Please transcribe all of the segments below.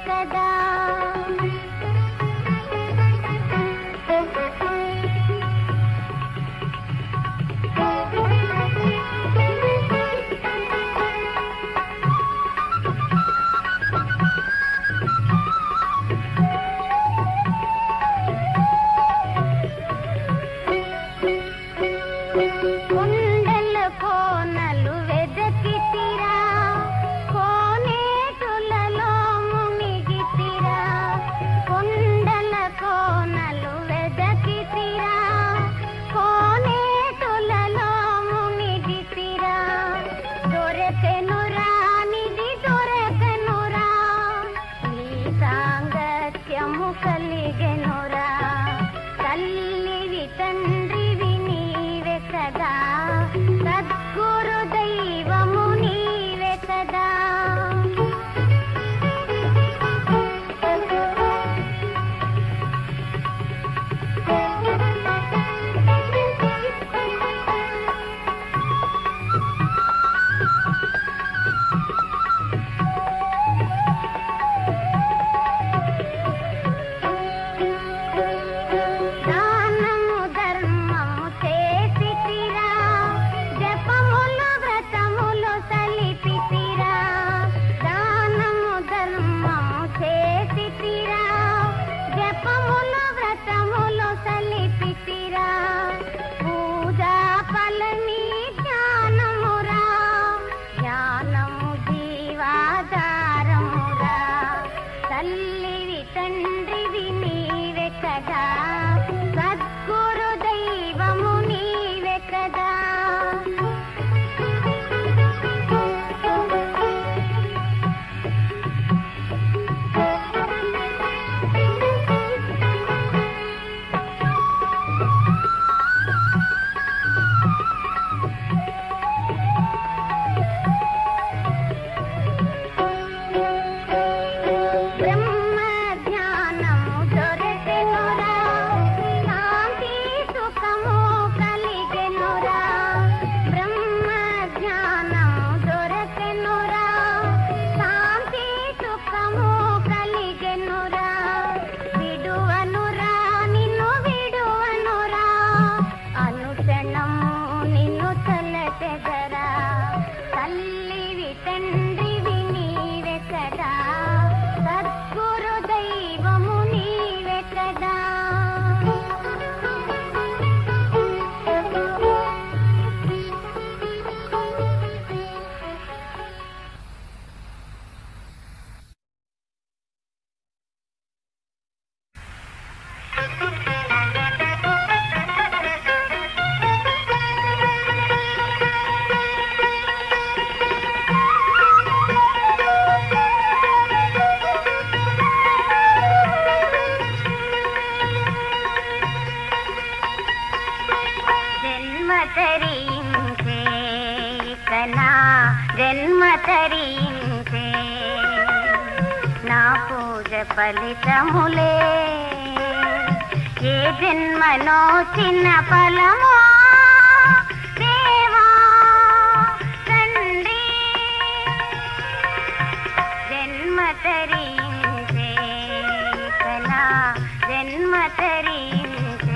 కదా కొండల కోనలు వెదకితిరా కోనేటులలో మునిగితిరా కొండల కోనలు వెదకితిరా కోనేటులలో మునిగితిరా దొరకెనురా నిధి దొరకెనురా నీ సాంగత్యము కలిగెనురా తల్లివి తండ్రివి నీవే కదా సద్గురు దైవము నీవే కదా దానము ధర్మము చేసితిరా జపములు వ్రతములు సలిపితిరా దానము ధర్మము చేసితిరా జపములు వ్రతములు సలిపితిరా పూజా ఫలని జ్ఞానమురా జ్ఞానము జీవాధారమురా తల్లివి తండ్రివి నీవే కదా సద్గురు దైవము నీవే కదా బ్రహ్మ జ్ఞానము దొరకెనురా శాంతి సుఖము కలిగెనురా బ్రహ్మ జ్ఞానము దొరకెనురా శాంతి సుఖము కలిగెనురా విడువనురా నిన్ను విడువనురా అనుక్షణము నిన్ను తలచెదరా తల్లివి తండ్రివి నీవే కదా సద్గురు దైవము నీవే కదా జన్మ తరించే కనా జన్మ తరించే నా పూజ ఫలితములే ఏ జన్మనో చిన్న ఫలమో దేవా తండ్రి జన్మ తరించే కనా జన్మ తరించే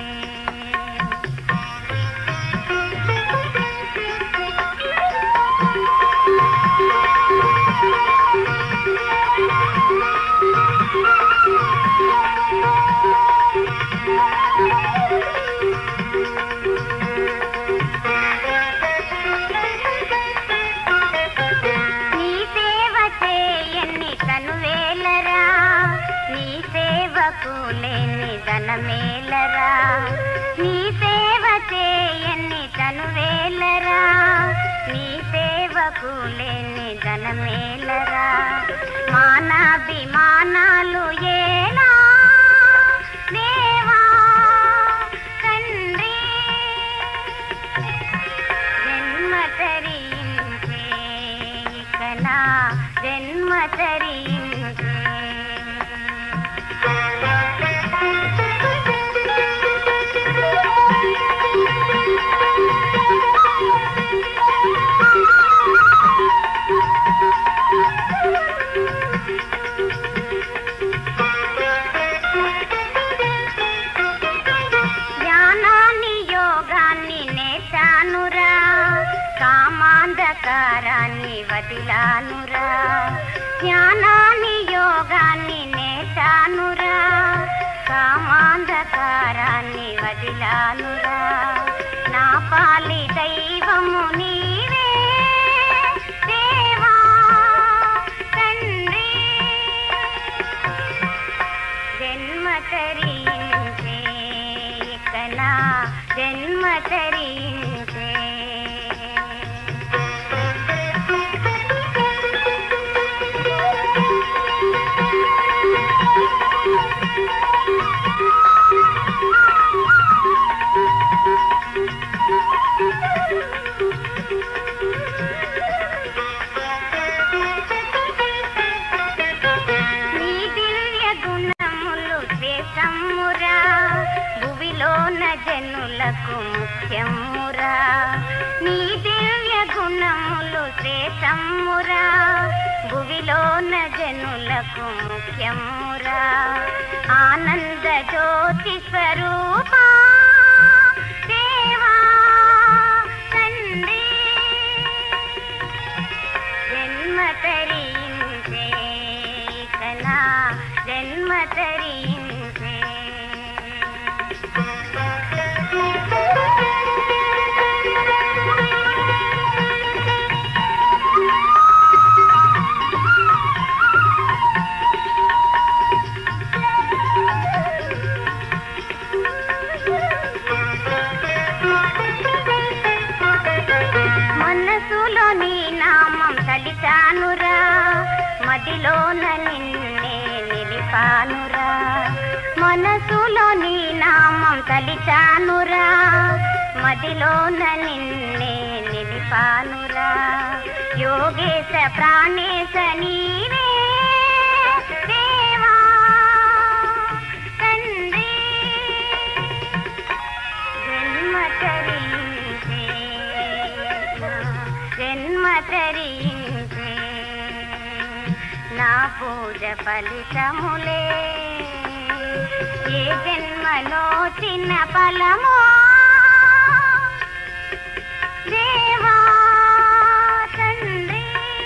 నీ సేవ చేయని కనువేలరా నీ సేవకు లేని ధనమేలరా నీ సేవ చేయని కనువేలరా నీ సేవకు లేని ధనమేలరా మానాభిమానాలు ఏనా దేవా తండ్రి జన్మ తరించే కనా జన్మ తరించే చేశానురా నా పాలి దైవము నీవే దేవా తండ్రి జన్మ తరించే కనా జన్మ తరించే నీ దివ్య గుణములు శ్రేష్టమురా భువిలోన జనులకు ముఖ్యమురా నీ దివ్య గుణములు శ్రేష్టమురా భువిలోన జనులకు ముఖ్యమురా ఆనంద జ్యోతి స్వరూపా దేవా తండ్రి జన్మ తరించే కనా జన్మ తరించే మనసులో నీ నామం తలిచానురా మదిలోన నిన్నే నిలిపానురా మనసులో నీ నామం తలిచానురా మదిలోన నిన్నే నిలిపానురా యోగేశ ప్రాణేశ నీవే దేవా తండ్రి జన్మ తరించే జన్మ తరించే నా పూజ ఫలితములే ఏ జన్మలో చిన్న ఫలమో దేవా తండ్రి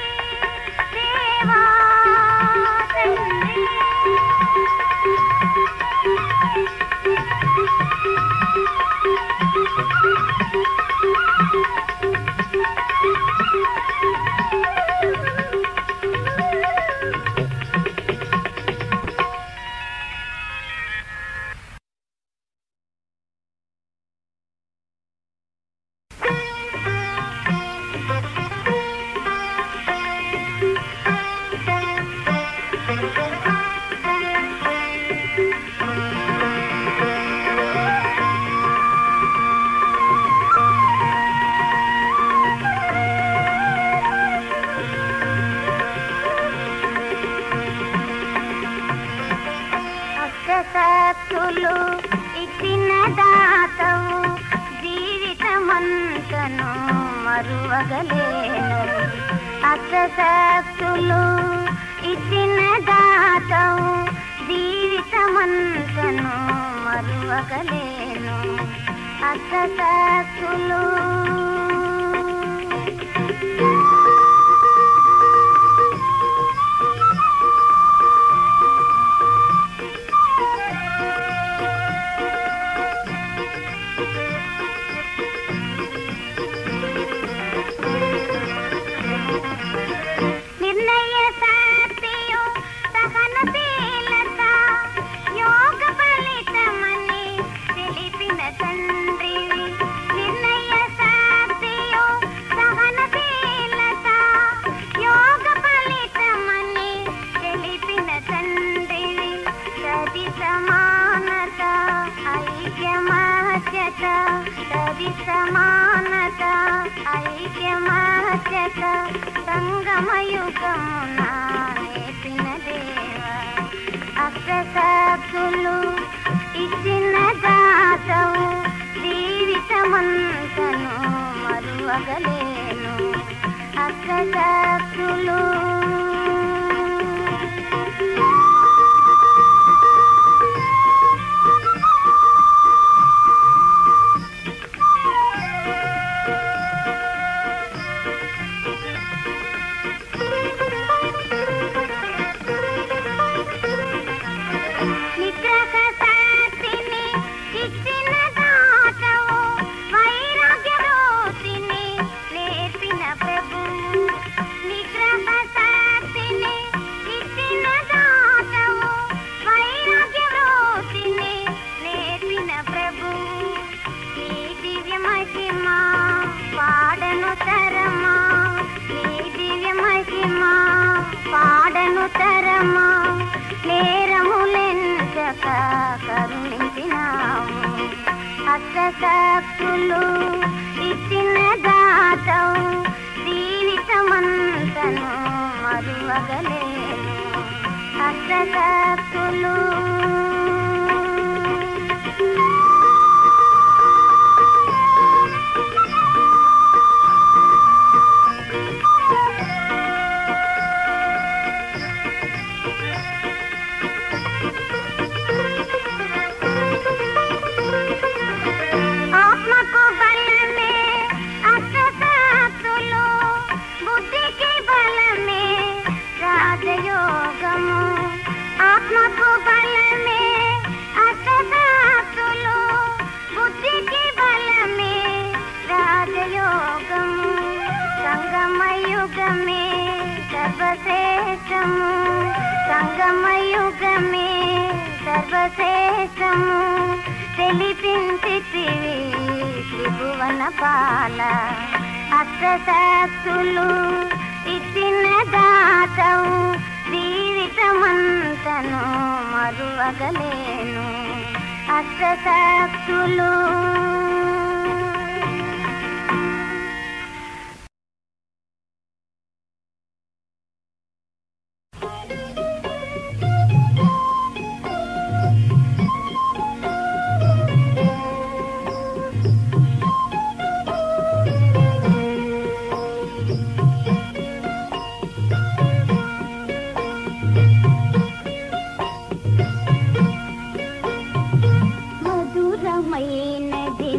దేవా తండ్రి అష్టసత్తులు ఇచ్చిన దాతవు జీవితమంతను మరువగలేను అష్టసత్తులు ఇచ్చిన దాతవు జీవితమంతను మరువగలేను అష్టసత్తులు నిర్ణయ శాస్త్రియు సహనశీలత యోగ ఫలితమని తెలిపిన తండ్రివి నిర్ణయ శాస్త్రియు సహనశీలత యోగ ఫలితమని తెలిపిన తండ్రివి సది సమానత ఐక్యమాస్యత సది సమానత ఐక్యమాస్యత సంగమయుగమున నేర్పిన దేవా అక్షసాక్షులు ఇచ్చిన దాతవు జీవితమంతను మరువగలేను అక్షసాక్షులు నిగ్రహ శాస్త్రిని ఇచ్చిన దాత సక్కులు ఇచ్చిన దాతవు జీవితమంతను మరువగలేను అష్టసక్కులు ఆత్మకు బలమే అష్టశాస్త్రులు బుద్ధికి బలమే రాజయోగము ఆత్మకు బలమే అష్టశాస్త్రులు బుద్ధికి బలమే రాజయోగము సంగమయుగమే సర్వశ్రేష్టము సంగమయుగమే సర్వశ్రేష్టము తెలిపించితివి త్రిభువన పాల అష్టశాస్త్రులు ఇచ్చిన దాతవు జీవితమంతను మరువగలేను అష్టశాస్త్రులు మధురమైనది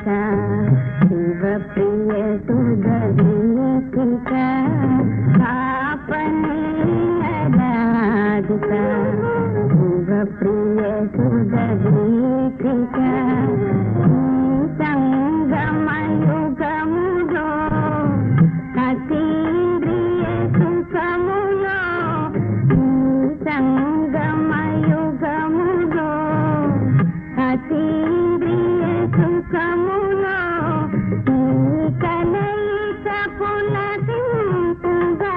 రాధికా శివప్రియ సుధీక్షికా ఆపనే రాధికా శివప్రియ సుధీక్షికా సంగమయుగములో అతీంద్రియ సుఖములో సంగమయుగములో అతీంద్రియ సుఖములో ఈ కలయిక పులకింపుగా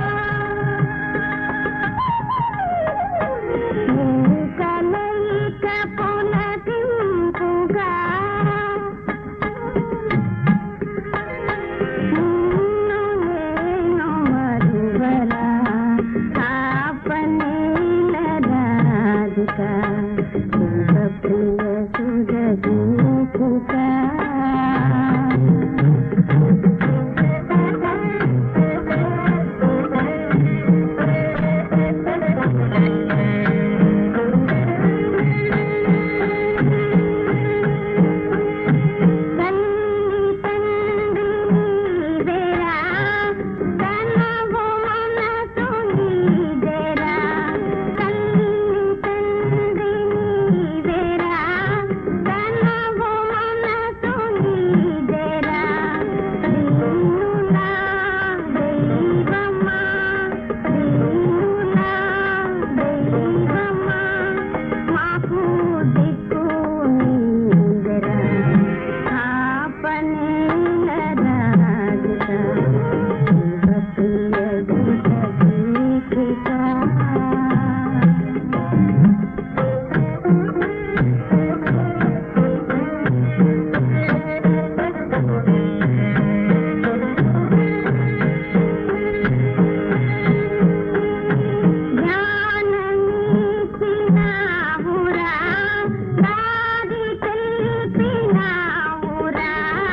ఈ కలయిక పులకింపుగా నిన్ను నేను మరువరా ఆపనేల రాధికా శివప్రియ సుధీక్షికా తల్లి తండ్రి నీవేరా తనవు మనసు నీదేరా తల్లి తండ్రి నీవేరా తనవు మనసు నీదేరా దీనులా దైవమా దీనులా దైవమా మాకు దిక్కు నీదరా ఆపనేల రాధికా శివప్రియ సుధీక్షికా జ్ఞానమీచినావురా, దారి తెలిపినావురా.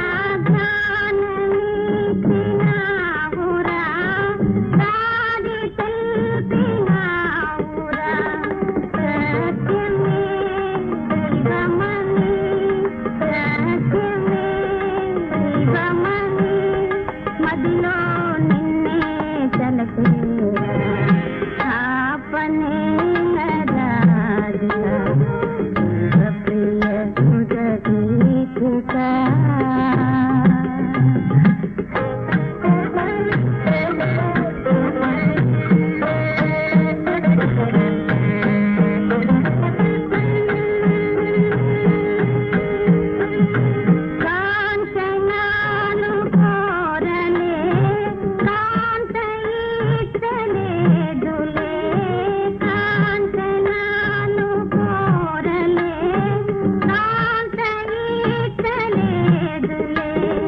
జ్ఞానమీచినావురా, దారి తెలిపినావురా. సత్యమే దైవమని, సత్యమే దైవమని, మదిలో నిన్నే తలచేరా ఆపనే రాధికా శివప్రియ సుధీక్షికా కాంచనాలు కోరలే కాంత ఈతలేదులే కాంచనాలు కోరలే కాంత ఈతలేదులే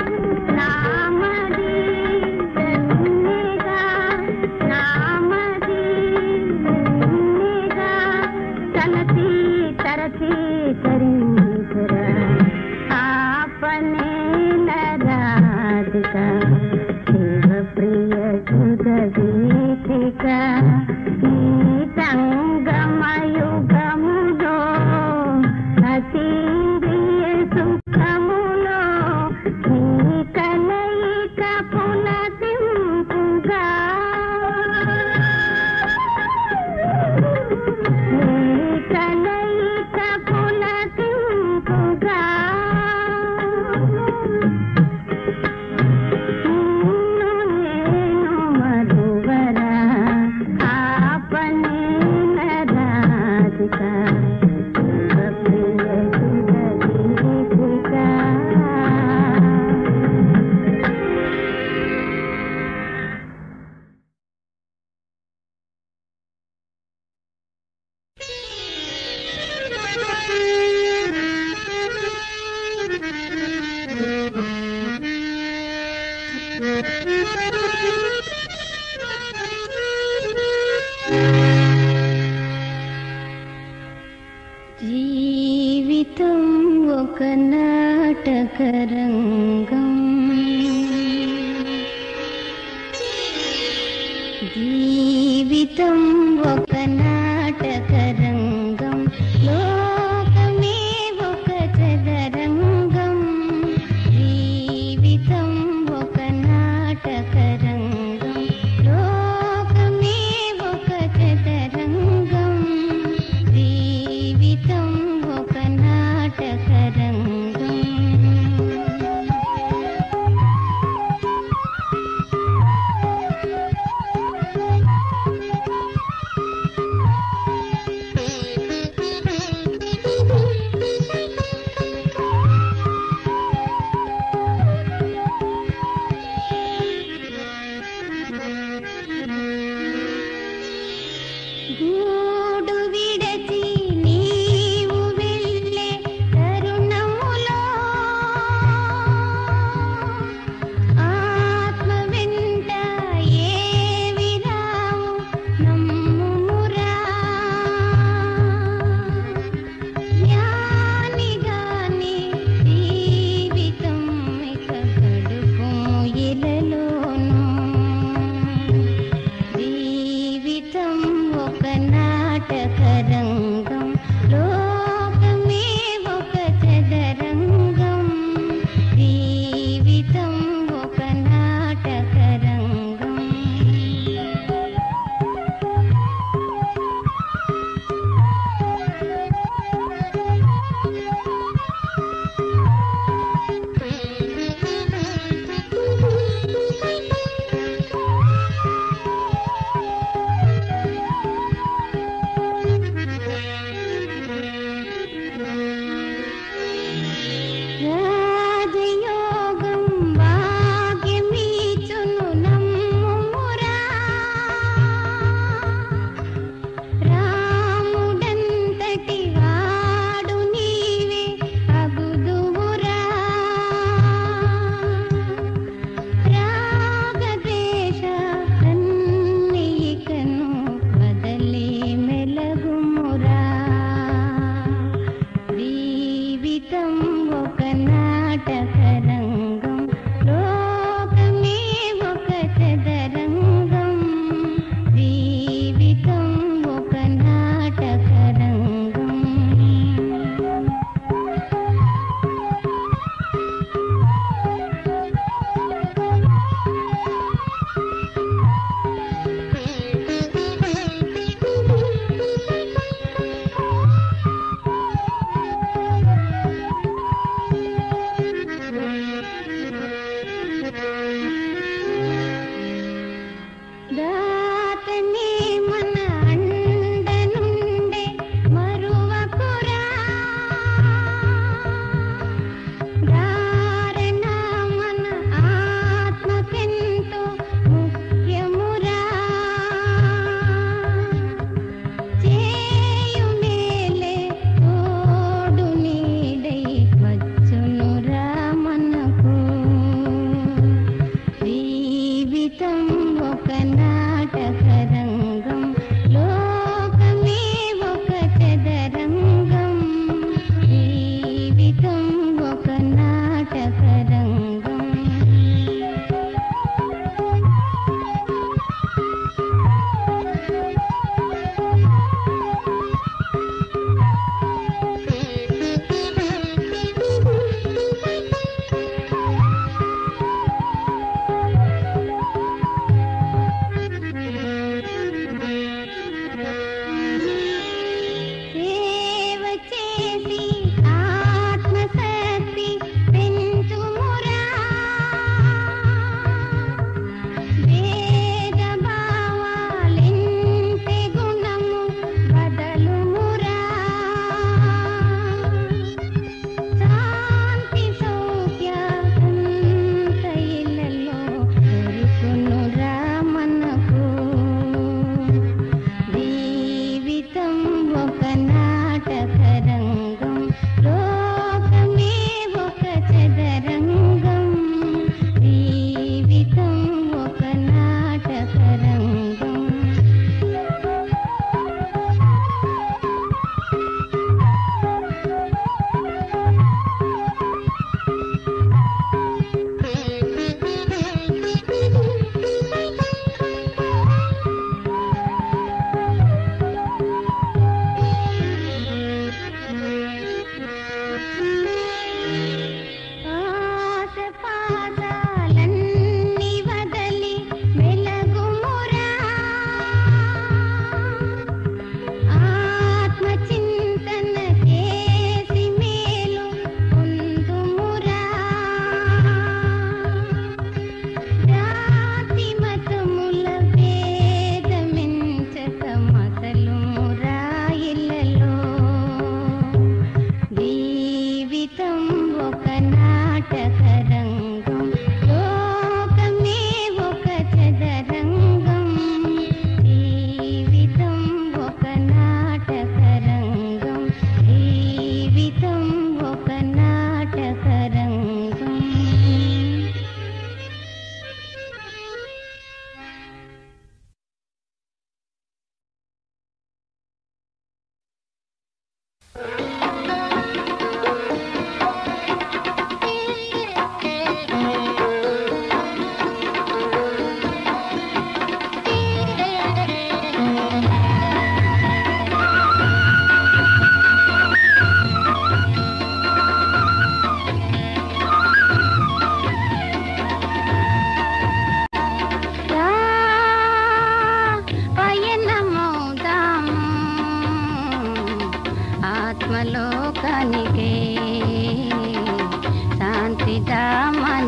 నామది నిన్నేగా నామది నిన్నేగా తలచి తరచి కరించరా ఆపనే రాధికా శివప్రియ సుధీక్షికా ఈ సంగమయుగములో అతీంద్రియ సుఖములో ఈ కలయిక పులకింపుగా ఈ కలయిక పులకింపుగా నిన్ను నేను మరువరా ఆపనేల రాధికా శివప్రియ సుధీక్షికా జీవితం ఒక నాటకరంగం జీవితం ఒక నాటకరంగం లోకమే ఒక చదరంగం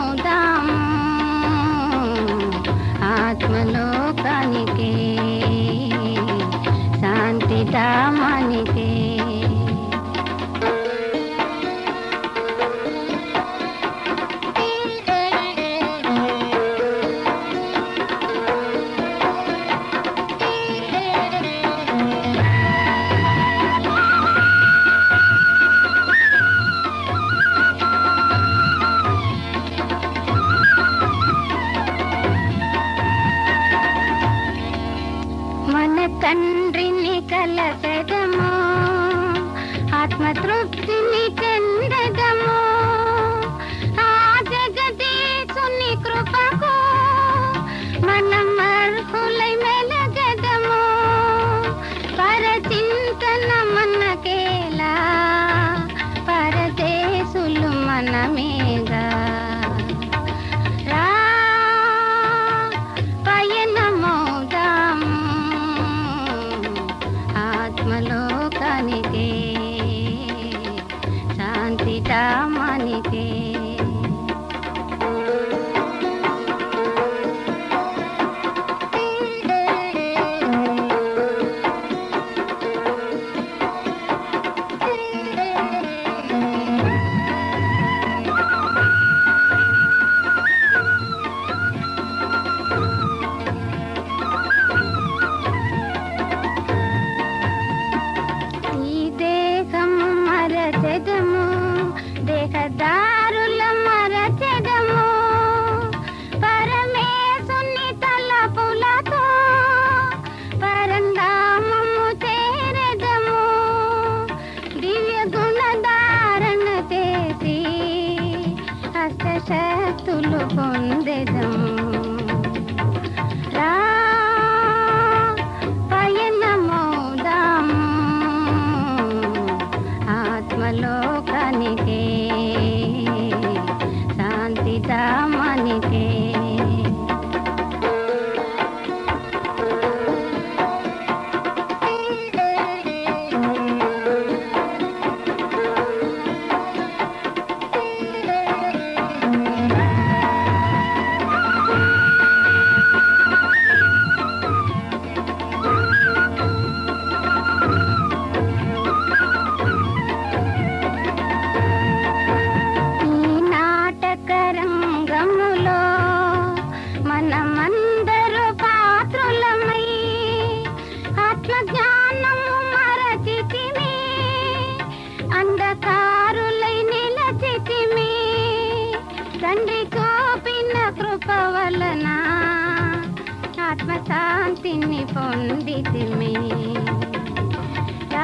మౌదాము ఆత్మలోకానికే శాంతి ధామానికే మన తండ్రిని కలపెదము ఆత్మతృప్తిని చెందదము ఆ జగదీశుని కృపకు మనం అర్హులై మెలగదము పరచింతన మనకేలా పరదేశులు మనమేగా రా పయనమౌదాము ఆత్మలోకానికే శాంతి ధామానికే ఈ దేహము మరచెదము దేహదారుల మరచెదము పరమేశుని తలపులతో పరంధామము చేరెదము దివ్య గుణధారణ చేసి హస్తశక్తులు పొందెదము రా పయనమౌదాము ఆత్మలోకానికే శాంతి ధామానికే ఈ నాటక రంగములో మనమందరూ పాత్రులమై ఆత్మజ్ఞానము మరచితిమి అంధకారులై నిలచితిమి తండ్రి చూపిన కృప వలన ఆత్మశాంతిని పొందితిమి రా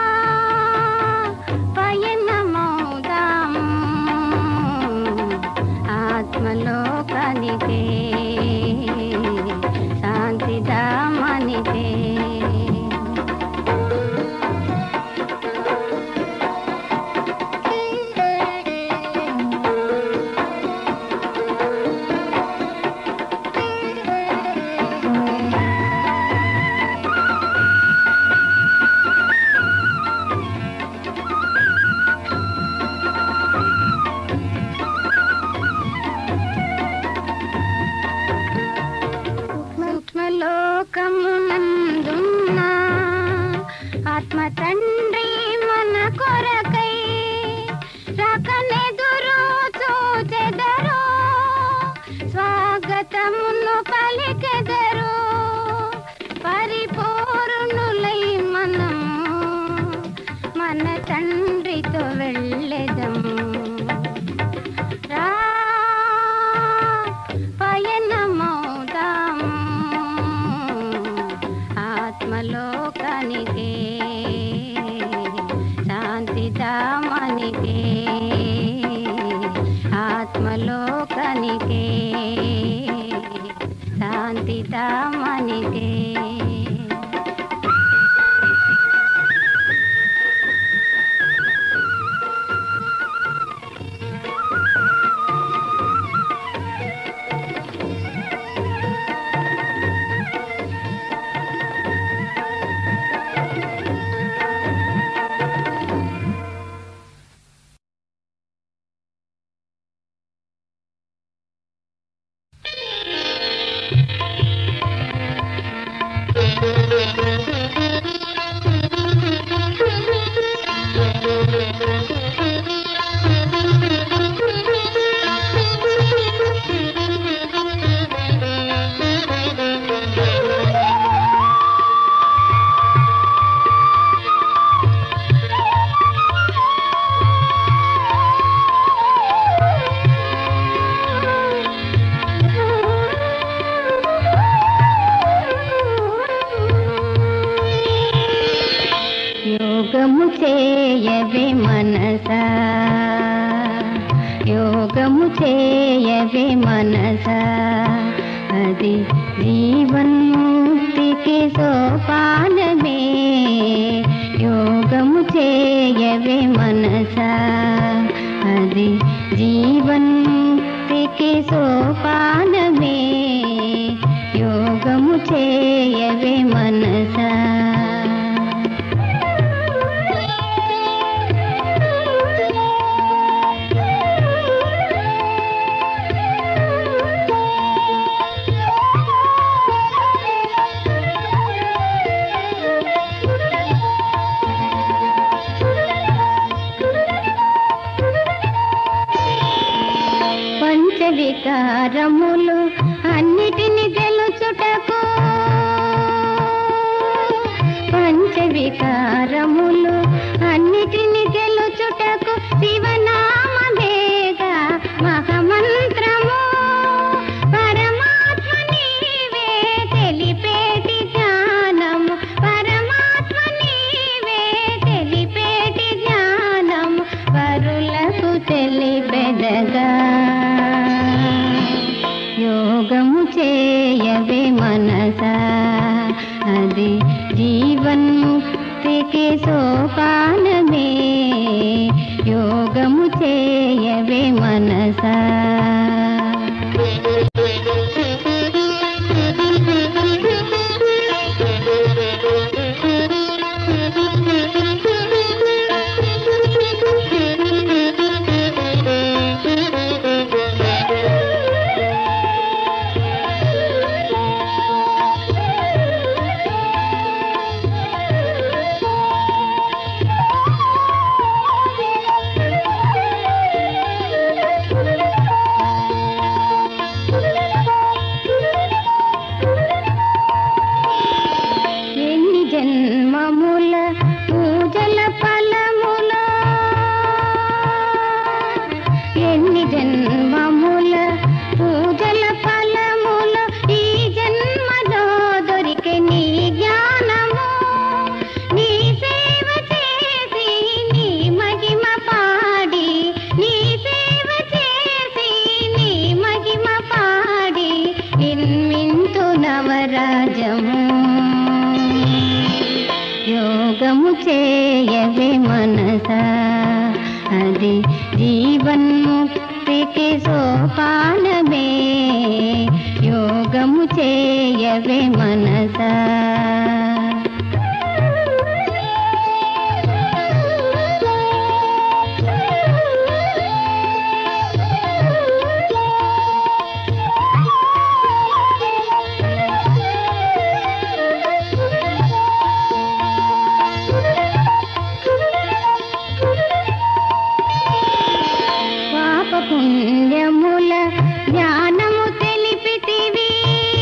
పయనమౌదాము ఆత్మలోకానికే శాంతి ధామానికే సూక్ష్మలోకమునందున్న ఆత్మ తండ్రి మన కొరకై రకనెదురు చూచెదరు స్వాగతమును పలికెదరు పరిపూర్ణులై మనము మన తండ్రితో వెళ్ళెదము రా పయనమౌదాము ఆత్మలోకానికే శాంతి ధామానికే ఆత్మలోకానికే శాంతి ధామానికే చేయవే మనసా యోగము చేయవే మనసా అది జీవన్ముక్తికి సోపానమే యోగము చేయవే మనసా అది జీవన్ముక్తికి సోపానమే యోగము చేయవే మనసా పంచవికారములు అన్నిటిని గెలుచుటకు పంచవికారములు అన్నిటిని గెలుచుటకు శివనామదేగా మహమంత్రము పరమాత్మ నీవే తెలిపేటి జ్ఞానము పరమాత్మ నీవే తెలిపేటి జ్ఞానము పరులకు తెలిపెదగా యోగము చేయవే మనసా అది జీవన్ముక్తికి సోపానమే యోగము చేయవే మనసా ఎన్ని జన్మముల పూజల ఫలముల ఎన్ని జన్మముల పూజల ఫలముల ఈ జన్మలో దొరికే నీ జ్ఞానము నీ సేవ చేసి నీ మహిమ పాడి నీ సేవ చేసి నీ మహిమ పాడి నిర్మింతు నవరాజము యోగము చేయవే మనసా అది జీవన్ముక్తికి సోపానమే యోగము చేయవే మనసా పాప పుణ్యముల జ్ఞానము తెలిపితివి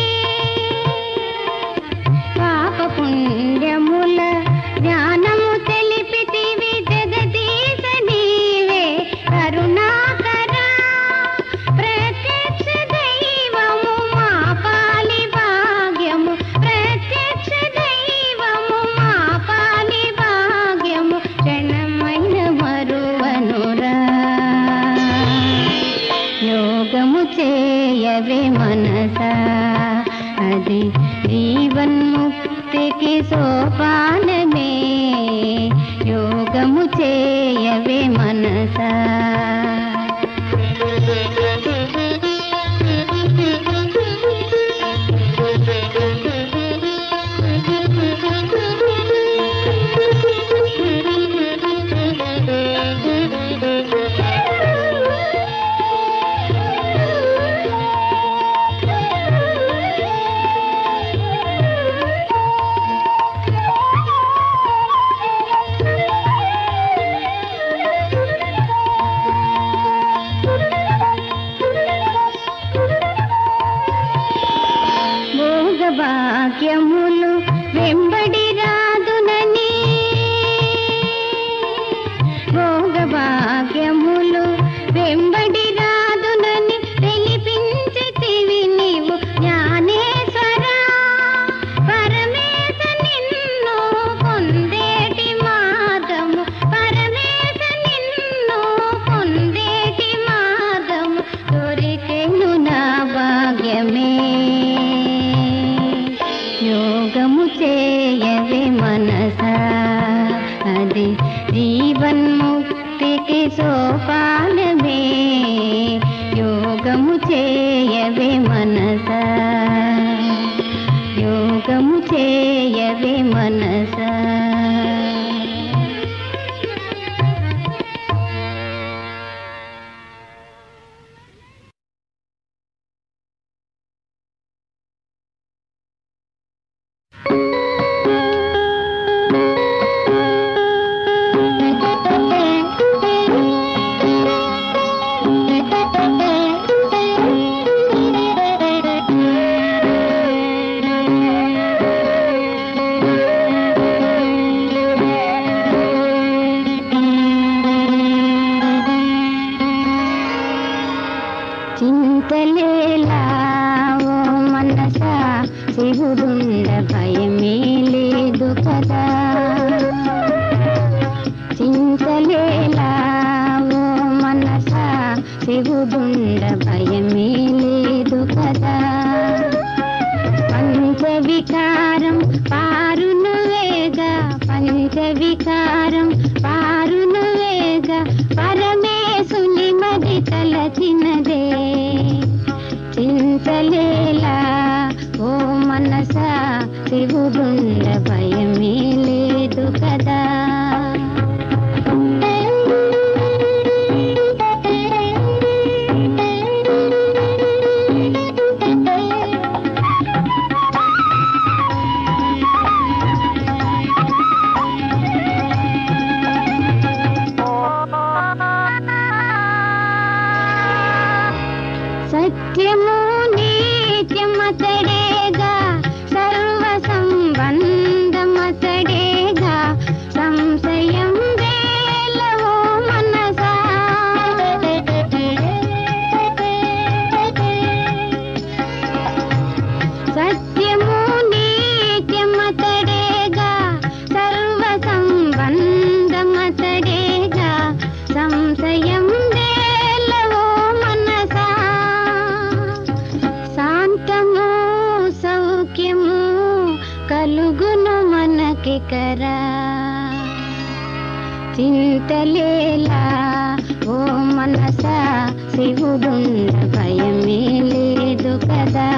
పాప పుణ్యముల జ్ఞానము తెలిపితివి జగదీశ నీవే కరుణాకర ప్రత్యక్ష దైవము మా పాలి భాగ్యము ప్రత్యక్ష దైవము మా పాలి భాగ్యము క్షణమైన మరువనురా యోగము చేయవే మనసా అది జీవన్ముక్తికి సోపానమే యోగము చేయవే మనసా జీవన్ముక్తికి సోపానమే యోగము చేయవే మనస యోగము చేయవే మనస చింతలేలా ఓ మనస శివుడుండ భయమే లేదు కదా చింతలేలా ఓ మనస శివుడుండ భయమే లేదు కదా పంచవికారం పారును వేగ పంచవికారం పారును వేగ పరమేశుని మది తలచినదే చింతలేలా ఓ మనస శివుడుండ భయమే లేదు కదా సత్యము నీత్యమతడేగా సర్వ సంబంధమతడేగా సంశయం వేలవో మనసా సత్యము నీత్యమతడేగా సర్వ సంబంధమతడేగా సంశయం వేలవో మనసా శాంతము సౌఖ్యము కలుగును మనకి కరా చింతలేలా ఓ మనస శివుడుండ భయమే లేదు కదా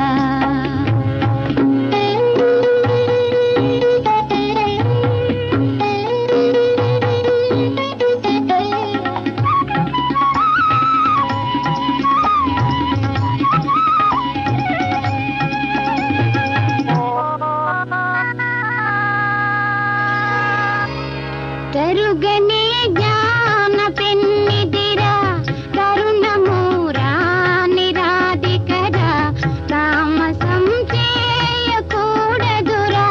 తరుగనే జ్ఞాన పెన్నిదిరా కరుణము రానిరాధికరా తామసం చేయకూడదురా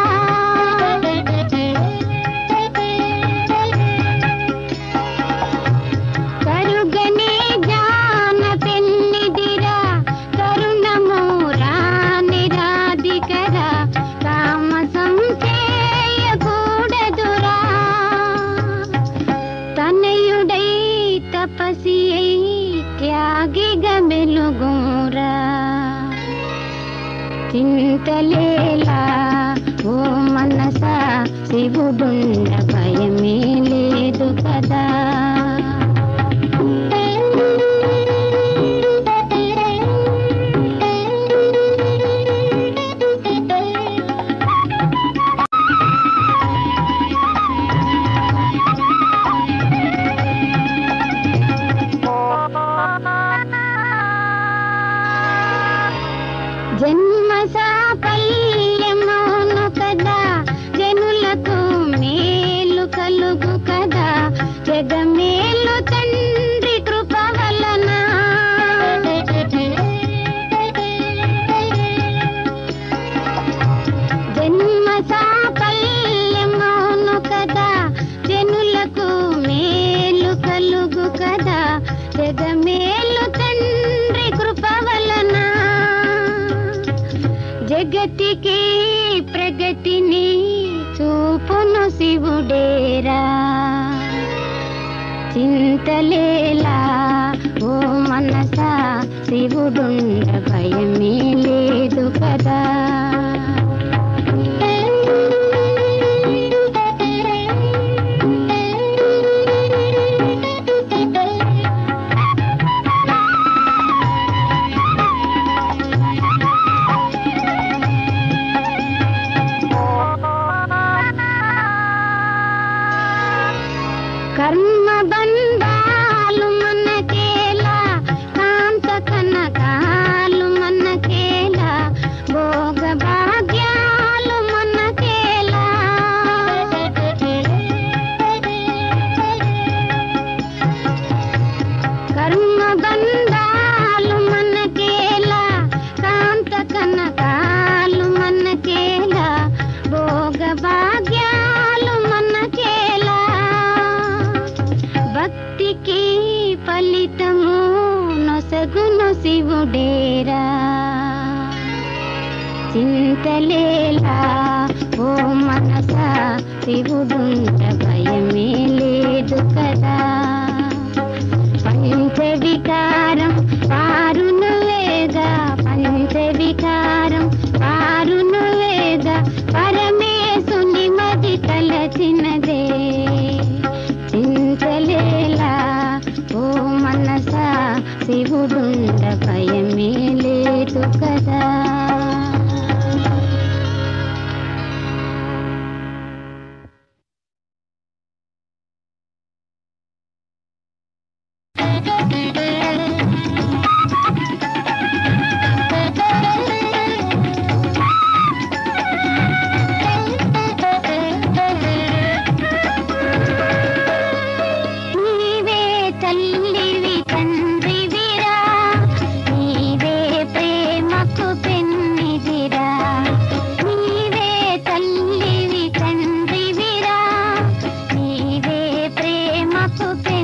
కరుగనే జ్ఞాన పెన్నిదిరా కరుణము రానిరాధికరా తామసం చేయకూడదురా తనయుడై తపసి అయి త్యాగిగా మెలుగురా చింతలేలా ఓ మనస శివుడుండ భయమే లేదు కదా జన్మ సాఫల్యమౌను కదా జనులకు మేలు కలుగు కదా జగమేలు తండ్రి కృప వలన జన్మ సాఫల్యమౌను కదా జనులకు మేలు కలుగు కదా జగమేలు తండ్రి కృప వలన జగతికి ప్రగతిని చూపును శివుడేరా చింతలేలా ఓ మనస శివుడుండ భయమే లేదు కదా కర్మ బంధాలు మనకేలా కాంత కనకాలు మనకేలా భోగ భాగ్యాలు మనకేలా కర్మ బంధాలు మనకేలా కాంత కనకాలు మనకేలా భోగ భాగ్యాలు మనకేలా భక్తికి ఫలితము నొసగును శివుడేరా చింతలేలా ఓ మనస శివుడుండ భయమే లేదు కదా పంచవికారం పారును వేగా పంచవికారం పారును వేగా పరమేశుని మది తలచినదే చింతలేలా ఓ మనస శివుడుండ భయమే లేదు కదా నీవే తల్లివి తండ్రివిరా నీవే ప్రేమకు పెన్నిదిరా నీవే తల్లివి తండ్రివిరా నీవే ప్రేమకు పెన్నిదిరా